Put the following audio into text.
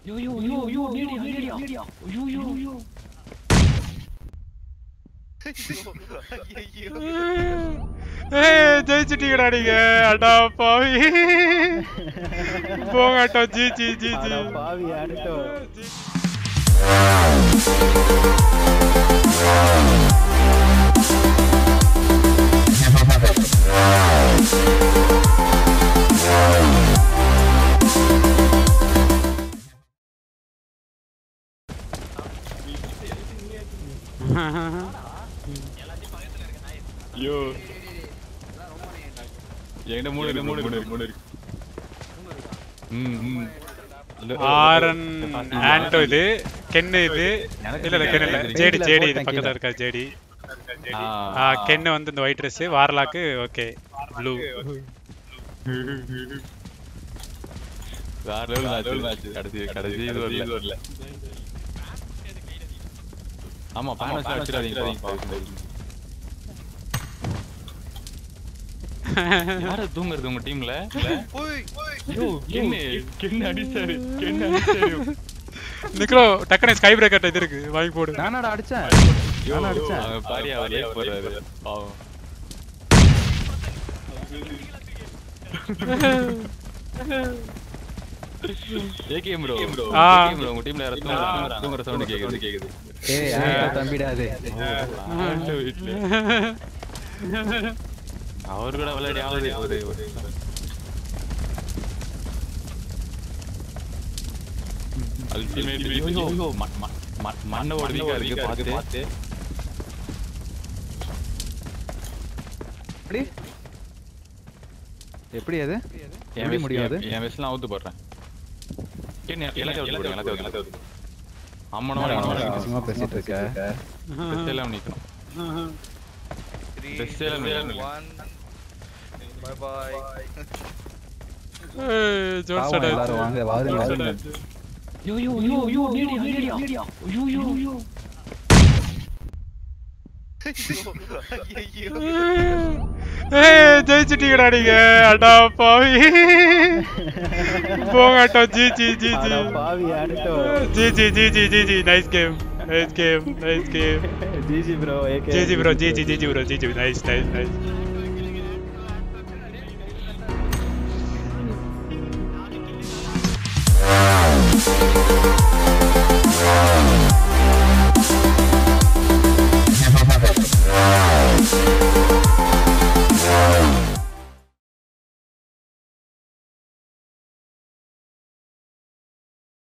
ஐயோ ஐயோ ஐயோ நேடியா நேடியா நேடியா ஐயோ ஐயோ ஐயோ ஏய் ஜெயிச்சிட்டீங்கடா நீங்க அடா பாவி போங்கட்டோ ஜி ஜி ஜி ஜி அட பாவி ஆடிட்டோ ஐயோ என்கிட்ட மூணு இருக்கு மூணு இருக்கு மூணு இருக்கு ம் ம் இல்ல, ஆரன் ஆண்டோ இது கென்னு இது இல்ல இல்ல கென்னு இல்ல ஜேடி ஜேடி இது பக்கத்துல இருக்கா ஜேடி ஆ, ஆ கென்னு வந்து இந்த ஒயிட் ட்ரெஸ் வார்லாக்கு ஓகே ப்ளூ வேற level match. கடைசி கடைசி இது வரல ஆமா பேனஸ் அடிச்சிடாதீங்க யாரு தூங்குறது உங்க டீம்ல ஐயோ கென்னு கென்னு அடிச்சாரு கென்னு அடிச்சாரு நிக்ரோ டக்குனு ஸ்கை பிரேக்கர் இது இருக்கு வாங்கி போடு நானாடா அடிச்சேன் ஐயோ நானா அடிச்சேன் அவன் பாரி அவர் லைஃப் போறாரு பாவம் ஏகேஎம் ப்ரோ ஆ. ஏகேஎம் ப்ரோ உங்க டீம்ல யாரோ தூங்குறாங்க தூங்குற சவுண்ட் கேக்குது கேக்குது ஏய் ஆடிட்டோ தம்பிடா அது ஆண்ட வீட்ல அவர் கூட விளையாடி ஆகுது ஒரு ஒரு அல்டிமேட் ஐயோ மண்ணை ஓடி வீக்கா இருக்கு பார்த்து எப்படி எப்படி அது என் எப்படி வெஸ் முடியாது என் வெஸ்லாம் அவுத்து போடுறேன் என்ன எல்லாத்தையும் அவுத்து போடுங்க எல்லாத்தையும் அவுத்து அம்மனோட சும்மா பேசிட்டு இருக்க பெஸ்ட் எல்லாம் நிக்கணும் பெஸ்ட் எல்லாம் நிக்கணும் Bye bye. ஏய் ஜோன் பாவம் சடா எல்லாரும் வாங்க வாருங்க வாருங்க ஐயோ ஐயோ ஐயோ ஐயோ நேடியா நேடியா நேடியா ஐயோ ஐயோ ஐயோ ஏய் ஜெயிச்சிட்டீங்கடா நீங்க அடா பாவி போங்கட்டோ ஜி ஜி ஜி ஜி அட பாவி ஆடிட்டோ G G G G G G nice game nice game nice game GG bro AK G G bro G G G G bro G G nice nice nice